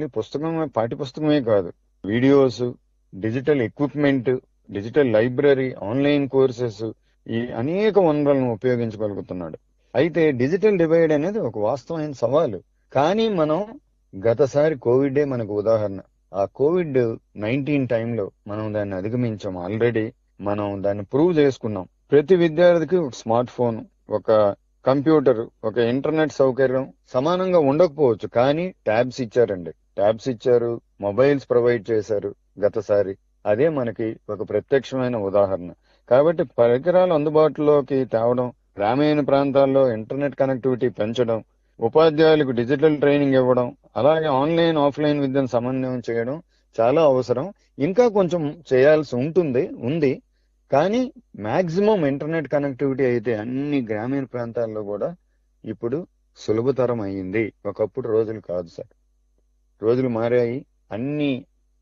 only పుస్తకం పాఠ్య పుస్తకమే కాదు videos digital equipment digital library online courses ఈ అనేక వనరులను ఉపయోగించగలుగుతున్నాడు అయితే డిజిటల్ డివైడ్ అనేది ఒక వాస్తవమైన సవాలు కానీ మనం గతసారి కోవిడే మనకు ఉదాహరణ ఆ కోవిడ్ నైన్టీన్ టైంలో మనం దాన్ని అధిగమించాం ఆల్రెడీ మనం దాన్ని ప్రూవ్ చేసుకున్నాం ప్రతి విద్యార్థికి ఒక స్మార్ట్ ఫోన్ ఒక కంప్యూటర్ ఒక ఇంటర్నెట్ సౌకర్యం సమానంగా ఉండకపోవచ్చు కానీ ట్యాబ్స్ ఇచ్చారండి ట్యాబ్స్ ఇచ్చారు మొబైల్స్ ప్రొవైడ్ చేశారు గతసారి అదే మనకి ఒక ప్రత్యక్షమైన ఉదాహరణ కాబట్టి పరికరాలు అందుబాటులోకి తేవడం గ్రామీణ ప్రాంతాల్లో ఇంటర్నెట్ కనెక్టివిటీ పెంచడం ఉపాధ్యాయులకు డిజిటల్ ట్రైనింగ్ ఇవ్వడం అలాగే ఆన్లైన్ ఆఫ్లైన్ విద్యను సమన్వయం చేయడం చాలా అవసరం ఇంకా కొంచెం చేయాల్సి ఉంటుంది ఉంది కానీ మాక్సిమం ఇంటర్నెట్ కనెక్టివిటీ అయితే అన్ని గ్రామీణ ప్రాంతాల్లో కూడా ఇప్పుడు సులభతరం అయ్యింది ఒకప్పుడు రోజులు కాదు సార్ రోజులు మారాయి అన్ని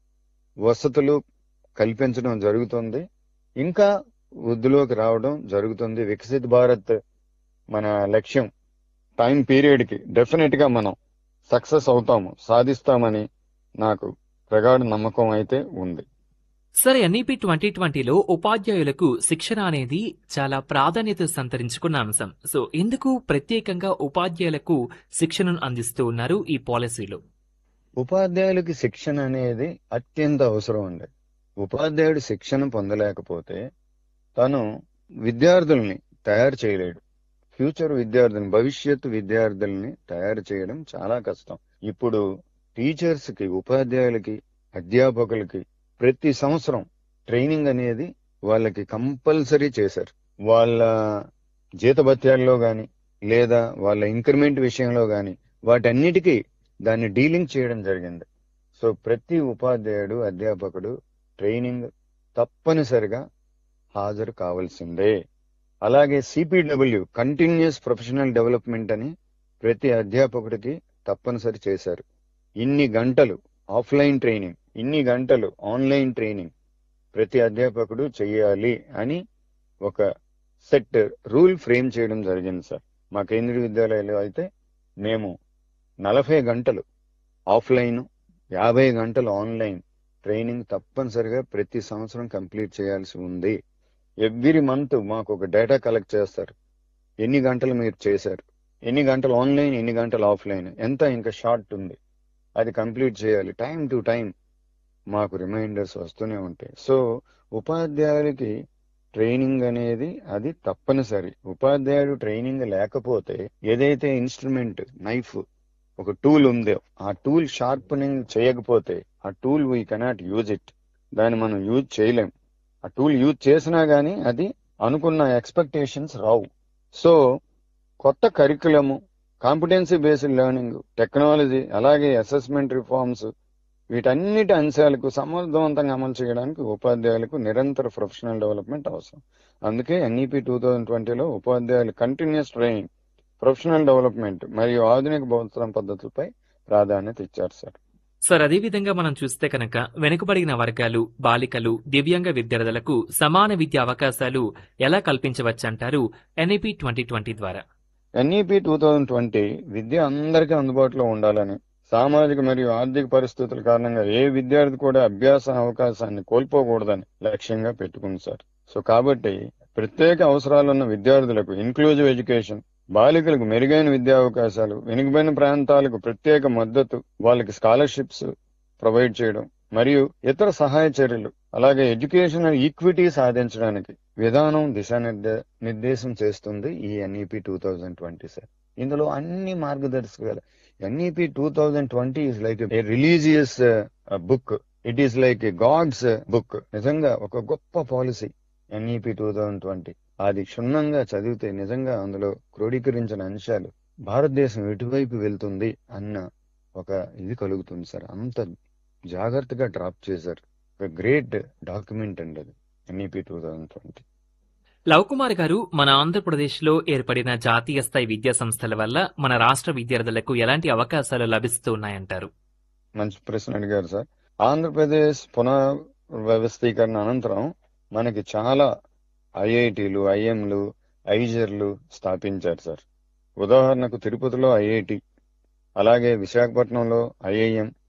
వసతులు కల్పించడం జరుగుతుంది ఇంకా వృద్ధిలోకి రావడం జరుగుతుంది వికసిత్ భారత్ మన లక్ష్యం టైం పీరియడ్ కి డెఫినెట్ గా మనం సక్సెస్ అవుతాము సాధిస్తామని నాకు ప్రగాఢ నమ్మకం అయితే ఉంది సరే ఎన్ఈపి ట్వంటీ ట్వంటీలో ఉపాధ్యాయులకు శిక్షణ అనేది చాలా ప్రాధాన్యత సంతరించుకున్న అంశం సో ఎందుకు ప్రత్యేకంగా ఉపాధ్యాయులకు శిక్షణను అందిస్తూ ఉన్నారు ఈ పాలసీలో ఉపాధ్యాయులకి శిక్షణ అనేది అత్యంత అవసరం అండి ఉపాధ్యాయుడు శిక్షణ పొందలేకపోతే తను విద్యార్థుల్ని తయారు చేయలేడు ఫ్యూచర్ విద్యార్థుల్ని భవిష్యత్తు విద్యార్థుల్ని తయారు చేయడం చాలా కష్టం ఇప్పుడు టీచర్స్ కి ఉపాధ్యాయులకి అధ్యాపకులకి ప్రతి సంవత్సరం ట్రైనింగ్ అనేది వాళ్ళకి కంపల్సరీ చేశారు వాళ్ళ జీతభత్యాల్లో గాని లేదా వాళ్ళ ఇంక్రిమెంట్ విషయంలో గాని వాటన్నిటికీ దాన్ని డీలింగ్ చేయడం జరిగింది సో ప్రతి ఉపాధ్యాయుడు అధ్యాపకుడు ట్రైనింగ్ తప్పనిసరిగా హాజరు కావాల్సిందే అలాగే సిపిడబ్ల్యూ కంటిన్యూస్ ప్రొఫెషనల్ డెవలప్మెంట్ అని ప్రతి అధ్యాపకుడికి తప్పనిసరి చేశారు ఇన్ని గంటలు ఆఫ్లైన్ ట్రైనింగ్ ఇన్ని గంటలు ఆన్లైన్ ట్రైనింగ్ ప్రతి అధ్యాపకుడు చెయ్యాలి అని ఒక సెట్ రూల్ ఫ్రేమ్ చేయడం జరిగింది సార్ మా కేంద్రీయ విద్యాలయాలు అయితే మేము నలభై గంటలు ఆఫ్లైన్ యాభై గంటలు ఆన్లైన్ ట్రైనింగ్ తప్పనిసరిగా ప్రతి సంవత్సరం కంప్లీట్ చేయాల్సి ఉంది ఎవ్రీ మంత్ మాకు ఒక డేటా కలెక్ట్ చేస్తారు ఎన్ని గంటలు మీరు చేశారు ఎన్ని గంటలు ఆన్లైన్ ఎన్ని గంటలు ఆఫ్లైన్ ఎంత ఇంకా షార్ట్ ఉంది అది కంప్లీట్ చేయాలి టైం టు టైం మాకు రిమైండర్స్ వస్తూనే ఉంటాయి సో ఉపాధ్యాయులకి ట్రైనింగ్ అనేది అది తప్పనిసరి ఉపాధ్యాయుడు ట్రైనింగ్ లేకపోతే ఏదైతే ఇన్స్ట్రుమెంట్ నైఫ్ ఒక టూల్ ఉందో ఆ టూల్ షార్పనింగ్ చేయకపోతే ఆ tool we cannot use it దాన్ని మనం యూజ్ చేయలేం ఆ టూల్ యూజ్ చేసినా గానీ అది అనుకున్న ఎక్స్పెక్టేషన్స్ రావు సో కొత్త curriculum competency based learning technology అలాగే అసెస్మెంట్ రిఫార్మ్స్ వీటన్నిటి అంశాలకు సమర్థవంతంగా అమలు చేయడానికి ఉపాధ్యాయులకు నిరంతర ప్రొఫెషనల్ డెవలప్మెంట్ అవసరం అందుకే ఎన్ఈపి టూ థౌజండ్ ట్వంటీలో ఉపాధ్యాయులు కంటిన్యూస్ ట్రైనింగ్ ప్రొఫెషనల్ డెవలప్మెంట్ మరియు ఆధునిక బోధన పద్ధతులపై ప్రాధాన్యత ఇచ్చారు సార్ సార్ అదేవిధంగా మనం చూస్తే కనుక వెనుకబడిన వర్గాలు బాలికలు దివ్యాంగ విద్యార్థులకు సమాన విద్యా అవకాశాలు ఎలా కల్పించవచ్చంటారు ఎన్ఈపి ట్వంటీ ట్వంటీ ద్వారా ఎన్ఈపి టూ థౌజండ్ ట్వంటీ విద్య అందరికీ అందుబాటులో ఉండాలని సామాజిక మరియు ఆర్థిక పరిస్థితుల కారణంగా ఏ విద్యార్థి కూడా అభ్యాస అవకాశాన్ని కోల్పోకూడదని లక్ష్యంగా పెట్టుకుంది సార్ సో కాబట్టి ప్రత్యేక అవసరాలున్న విద్యార్థులకు ఇన్క్లూజివ్ ఎడ్యుకేషన్ బాలికలకు మెరుగైన విద్యా అవకాశాలు వెనుకబడిన ప్రాంతాలకు ప్రత్యేక మద్దతు వాళ్ళకి స్కాలర్షిప్స్ ప్రొవైడ్ చేయడం మరియు ఇతర సహాయ చర్యలు అలాగే ఎడ్యుకేషనల్ ఈక్విటీ సాధించడానికి విధానం దిశానిర్దే నిర్దేశం చేస్తుంది ఈ NEP two thousand twenty sir ఇందులో అన్ని మార్గదర్శకాలు NEP two thousand twenty is like a religious book it is like a god's book నిజంగా ఒక గొప్ప policy NEP two thousand twenty అది క్షుణ్ణంగా చదివితే నిజంగా అందులో క్రోడీకరించిన అంశాలు భారతదేశం ఎటువైపు వెళ్తుంది అన్న ఒక ఇది కలుగుతుంది సార్ అంత జాగ్రత్తగా డ్రాప్ చేశారు ఒక గ్రేట్ డాక్యుమెంట్ అండి అది NEP two thousand twenty Lav Kumar గారు మన ఆంధ్రప్రదేశ్లో ఏర్పడిన జాతీయ స్థాయి విద్యా సంస్థల వల్ల మన రాష్ట్ర విద్యార్థులకు ఎలాంటి అవకాశాలు లభిస్తూ ఉన్నాయంటారు మంచి ప్రశ్న అడిగారు సార్ ఆంధ్రప్రదేశ్ పునర్వ్యవస్థీకరణ అనంతరం మనకి చాలా ఐఐటీలు ఐఎంలు ఐజర్లు స్థాపించారు సార్ ఉదాహరణకు తిరుపతిలో ఐఐటి అలాగే విశాఖపట్నంలో ఐఐఎం